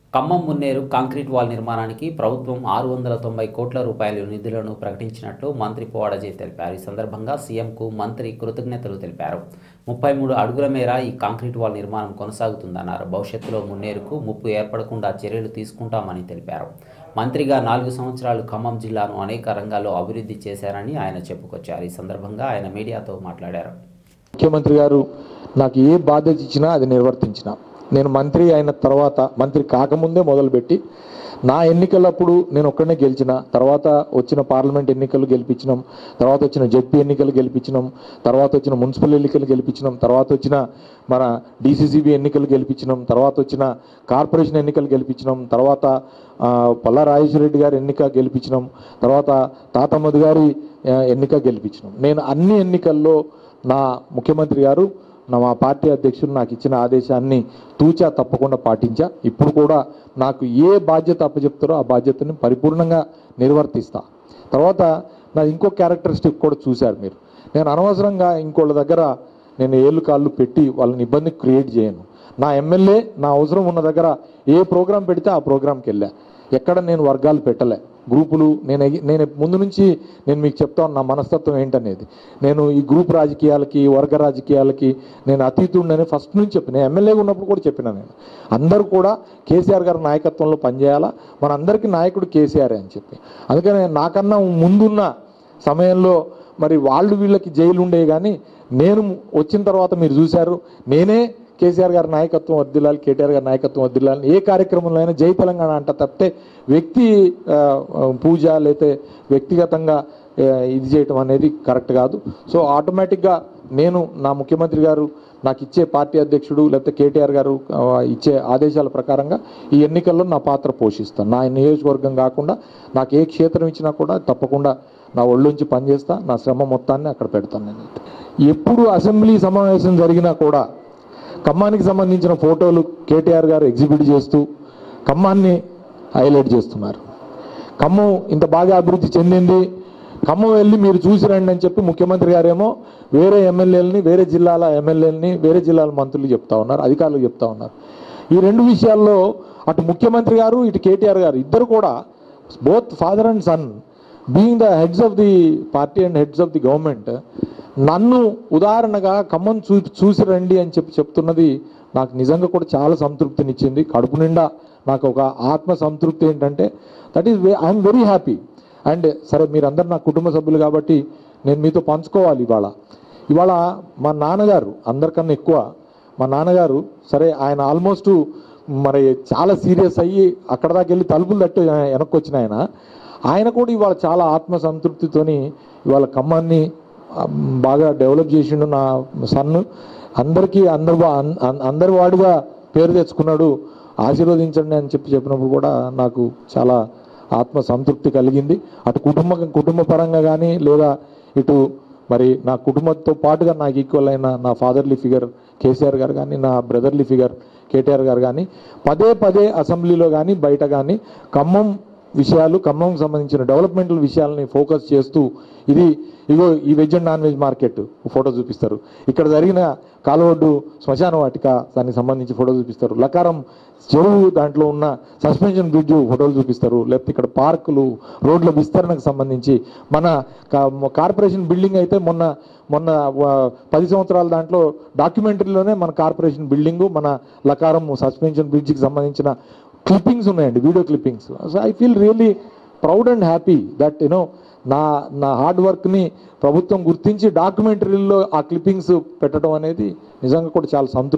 Khammam Munneru concrete wall నిర్మాణానికి ప్రభుత్వం ఆరు వందల తొంభై కోట్ల రూపాయల నిధులను ప్రకటించినట్లు మంత్రి పోవాడజీ తెలిపారు ఈ సందర్భంగా సీఎంకు మంత్రి కృతజ్ఞతలు తెలిపారు ముప్పై మూడు అడుగుల మేర ఈ కాంక్రీట్ వాల్ నిర్మాణం కొనసాగుతుందన్నారు భవిష్యత్తులో మున్నేరుకు ముప్పు ఏర్పడకుండా చర్యలు తీసుకుంటామని తెలిపారు మంత్రిగా నాలుగు సంవత్సరాలు ఖమ్మం జిల్లాను అనేక రంగాల్లో అభివృద్ధి చేశారని ఆయన చెప్పుకొచ్చారు ఈ సందర్భంగా ఆయన మీడియాతో మాట్లాడారు ముఖ్యమంత్రి గారు నాకు ఏ బాధ్యత ఇచ్చినా అది నిర్వర్తించిన నేను మంత్రి అయిన తర్వాత మంత్రి కాకముందే మొదలుపెట్టి నా ఎన్నికలప్పుడు నేను ఒక్కడనే గెలిచిన తర్వాత వచ్చిన పార్లమెంట్ ఎన్నికలు గెలిపించినాం తర్వాత వచ్చిన జడ్పీ ఎన్నికలు గెలిపించినాం తర్వాత వచ్చిన మున్సిపల్ ఎన్నికలు గెలిపించినాం తర్వాత వచ్చిన మన డీసీసీబీ ఎన్నికలు గెలిపించినాం తర్వాత వచ్చిన కార్పొరేషన్ ఎన్నికలు గెలిపించినాం తర్వాత ఆ, పల్లా రాజేశ్వరరెడ్డి గారి ఎన్నిక గెలిపించినాం తర్వాత తాతమ్మది గారి ఆ, ఎన్నిక గెలిపించినాం నేను అన్ని ఎన్నికల్లో నా ముఖ్యమంత్రి గారు నా మా పార్టీ అధ్యక్షుడు నాకు ఇచ్చిన ఆదేశాన్ని తూచా తప్పకుండా పాటించా ఇప్పుడు కూడా నాకు ఏ బాధ్యత అప్పచెప్తారో ఆ బాధ్యతని పరిపూర్ణంగా నిర్వర్తిస్తా తర్వాత నా ఇంకో క్యారెక్టరిస్టిక్ కూడా చూశారు మీరు నేను అనవసరంగా ఇంకోళ్ళ దగ్గర నేను ఏళ్ళు కాళ్ళు పెట్టి వాళ్ళని ఇబ్బంది క్రియేట్ చేయను నా ఎమ్మెల్యే నా అవసరం ఉన్న దగ్గర ఏ ప్రోగ్రాం పెడితే ఆ ప్రోగ్రాంకి వెళ్ళా ఎక్కడ నేను వర్గాలు పెట్టలే గ్రూపులు నేను ఎగి- నేను ముందు నుంచి నేను మీకు చెప్తాను నా మనస్తత్వం ఏంటనేది నేను ఈ గ్రూప్ రాజకీయాలకి వర్గ రాజకీయాలకి నేను అతీతుండని ఫస్ట్ నుంచి చెప్పిన నేను ఎమ్మెల్యేగా ఉన్నప్పుడు కూడా చెప్పిన నేను అందరూ కూడా కేసీఆర్ గారి నాయకత్వంలో పనిచేయాలా మన అందరికీ నాయకుడు కేసీఆర్ అని చెప్పి అందుకని నాకన్నా ముందున్న సమయంలో మరి వాళ్ళు వీళ్ళకి జైలు ఉండే కానీ నేను వచ్చిన తర్వాత మీరు చూశారు నేనే కేసీఆర్ గారి నాయకత్వం వర్దిల్లాలి కేటీఆర్ గారి నాయకత్వం వర్దిల్లాలి ఏ కార్యక్రమంలో అయినా జై తెలంగాణ అంట తప్పితే వ్యక్తి ఆ, పూజ లేతే వ్యక్తిగతంగా ఆ, ఇది చేయటం అనేది కరెక్ట్ కాదు సో ఆటోమేటిక్గా నేను నా ముఖ్యమంత్రి గారు నాకు ఇచ్చే పార్టీ అధ్యక్షుడు లేకపోతే కేటీఆర్ గారు ఆ, ఇచ్చే ఆదేశాల ప్రకారంగా ఈ ఎన్నికల్లో నా పాత్ర పోషిస్తాను నా నియోజకవర్గం కాకుండా నాకు ఏ క్షేత్రం ఇచ్చినా కూడా తప్పకుండా నా ఒళ్ళుంచి పనిచేస్తా నా శ్రమ మొత్తాన్ని అక్కడ పెడతాను నేను ఎప్పుడు అసెంబ్లీ సమావేశం జరిగినా కూడా ఖమ్మానికి సంబంధించిన ఫోటోలు కేటీఆర్ గారు ఎగ్జిబిట్ చేస్తూ ఖమ్మాన్ని హైలైట్ చేస్తున్నారు ఖమ్మం ఇంత బాగా అభివృద్ధి చెందింది ఖమ్మం వెళ్ళి మీరు చూసి రండి అని చెప్పి ముఖ్యమంత్రి గారేమో వేరే ఎమ్మెల్యేలని వేరే జిల్లాల ఎమ్మెల్యేలని వేరే జిల్లాల మంత్రులు చెప్తా ఉన్నారు అధికారులు చెప్తా ఉన్నారు ఈ రెండు విషయాల్లో అటు ముఖ్యమంత్రి గారు ఇటు కేటీఆర్ గారు ఇద్దరు కూడా both father and son being the heads of the party and heads of the government నన్ను ఉదాహరణగా ఖమ్మం చూ చూసి రండి అని చెప్పి చెప్తున్నది నాకు నిజంగా కూడా చాలా సంతృప్తినిచ్చింది కడుపు నిండా నాకు ఒక ఆత్మ సంతృప్తి ఏంటంటే that is I'm very happy and సరే మీరందరు నా కుటుంబ సభ్యులు కాబట్టి నేను మీతో పంచుకోవాలి ఇవాళ ఇవాళ మా నాన్నగారు అందరికన్నా ఎక్కువ మా నాన్నగారు సరే ఆయన ఆల్మోస్ట్ మరి చాలా సీరియస్ అయ్యి అక్కడ దాకా వెళ్ళి తలుపులు తట్టు వెనక్కి వచ్చిన ఆయన ఆయన కూడా ఇవాళ చాలా ఆత్మ సంతృప్తితోని ఇవాళ ఖమ్మాన్ని ఆ, బాగా డెవలప్ చేసిండు నా సన్ను అందరికీ అందరు వా- అన్- అన్- అందరి వాడిగా పేరు తెచ్చుకున్నాడు ఆశీర్వదించండి అని చెప్పి చెప్పినప్పుడు కూడా నాకు చాలా ఆత్మ సంతృప్తి కలిగింది అటు కుటుంబ కుటుంబ పరంగా కానీ లేదా ఇటు మరి నా కుటుంబంతో పాటుగా నాకు ఈక్వల్ అయిన నా ఫాదర్లీ ఫిగర్ కేసీఆర్ గారు కానీ నా బ్రదర్లీ ఫిగర్ కేటీఆర్ గారు కానీ పదే పదే అసెంబ్లీలో కానీ బయట కానీ ఖమ్మం విషయాలు ఖమ్మంకి సంబంధించిన డెవలప్మెంటల్ విషయాలని ఫోకస్ చేస్తూ ఇది ఇగో ఈ veg and non veg market photo చూపిస్తారు ఇక్కడ జరిగిన కాలువడ్డు శ్మశాన వాటిక దానికి సంబంధించి ఫోటో చూపిస్తారు లకారం చెరువు దాంట్లో ఉన్న సస్పెన్షన్ బ్రిడ్జ్ ఫోటోలు చూపిస్తారు లేకపోతే ఇక్కడ పార్కులు రోడ్ల విస్తరణకు సంబంధించి మన కా- కార్పొరేషన్ బిల్డింగ్ అయితే మొన్న మొన్న ఆ, పది సంవత్సరాల దాంట్లో డాక్యుమెంటరీలోనే మన కార్పొరేషన్ బిల్డింగు మన లకారం సస్పెన్షన్ బ్రిడ్జ్కి సంబంధించిన క్లిప్పింగ్స్ ఉన్నాయండి video clippings so I feel really proud and happy that you know నా నా హార్డ్ వర్క్ని ప్రభుత్వం గుర్తించి డాక్యుమెంటరీల్లో ఆ క్లిప్పింగ్స్ పెట్టడం అనేది నిజంగా కూడా చాలా సంతృప్తి